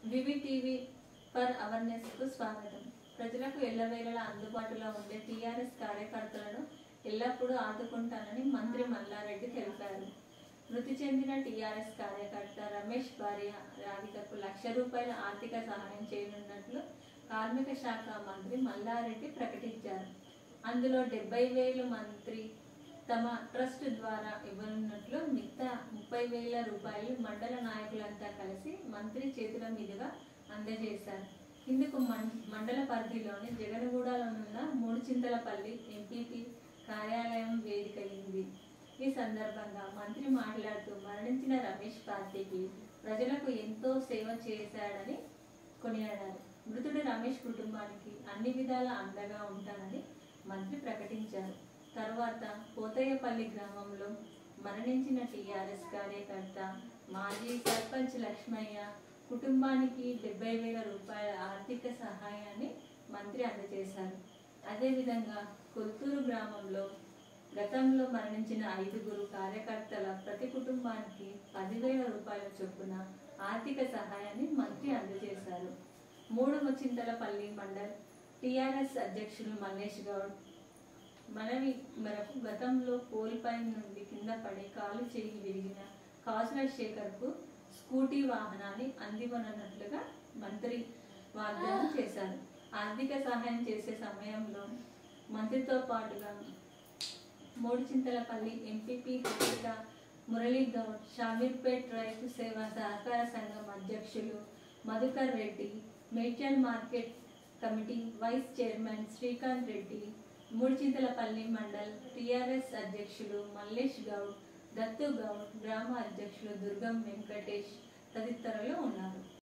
V V TV for awareness కు స్వాగతం ప్రజలకు ఎల్లవేళలా అందుబాటులో ఉండే టీఆర్ఎస్ కార్యకర్తలను ఎల్లప్పుడూ ఆదుకుంటానని మంత్రి మల్లారెడ్డి తెలిపారు మృతి చెందిన టీఆర్ఎస్ కార్యకర్త రమేష్ భార్య రాధికకు లక్ష రూపాయల ఆర్థిక సహాయం చేయనున్నట్లు కార్మిక శాఖ మంత్రి మల్లారెడ్డి ప్రకటించారు అందులో డెబ్బై వేలు మంత్రి తమ ట్రస్ట్ ద్వారా ఇవ్వనున్నట్లు మిగతా ముప్పై వేల రూపాయలు మండల నాయకులంతా కలిసి మంత్రి చేతుల మీదుగా అందజేశారు ఇందుకు మం- మండల పరిధిలోని జగనగూడలోనున్న మూడు చింతలపల్లి ఎంపీపీ కార్యాలయం వేదికైంది ఈ సందర్భంగా మంత్రి మాట్లాడుతూ మరణించిన రమేష్ పార్టీకి ప్రజలకు ఎంతో సేవ చేశాడని కొనియాడారు మృతుడు రమేష్ కుటుంబానికి అన్ని విధాల అండగా ఉంటానని మంత్రి ప్రకటించారు తర్వాత పోతయ్యపల్లి గ్రామంలో మరణించిన టీఆర్ఎస్ కార్యకర్త మాజీ సర్పంచ్ లక్ష్మయ్య కుటుంబానికి డెబ్బై వేల రూపాయల ఆర్థిక సహాయాన్ని మంత్రి అందజేశారు అదేవిధంగా కొల్తూరు గ్రామంలో గతంలో మరణించిన ఐదుగురు కార్యకర్తల ప్రతి కుటుంబానికి పదివేల రూపాయల చొప్పున ఆర్థిక సహాయాన్ని మంత్రి అందజేశారు మూడు ముచ్చింతలపల్లి మండల్ టీఆర్ఎస్ అధ్యక్షులు మల్లేష్ గౌడ్ మనవి మేరకు గతంలో పోల్పై నుండి కింద పడి కాలు చేయి విరిగిన కాసుల శేఖర్కు స్కూటీ వాహనాన్ని అందివనన్నట్లుగా మంత్రి వాగ్దానం చేశారు ఆర్థిక సహాయం చేసే సమయంలో మంత్రితో పాటుగా మూడు చింతలపల్లి ఎంపీపీ కవిత మురళీ గౌడ్ షామీర్పేట్ రైతు సేవా సహకార సంఘం అధ్యక్షులు Madhukar Reddy Medchal market committee vice chairman Srikanth Reddy Mooduchintalapalli mandal TRS అధ్యక్షులు మల్లేష్ గౌడ్ దత్తు గౌడ్ గ్రామ అధ్యక్షులు దుర్గం వెంకటేష్ తదితరులు ఉన్నారు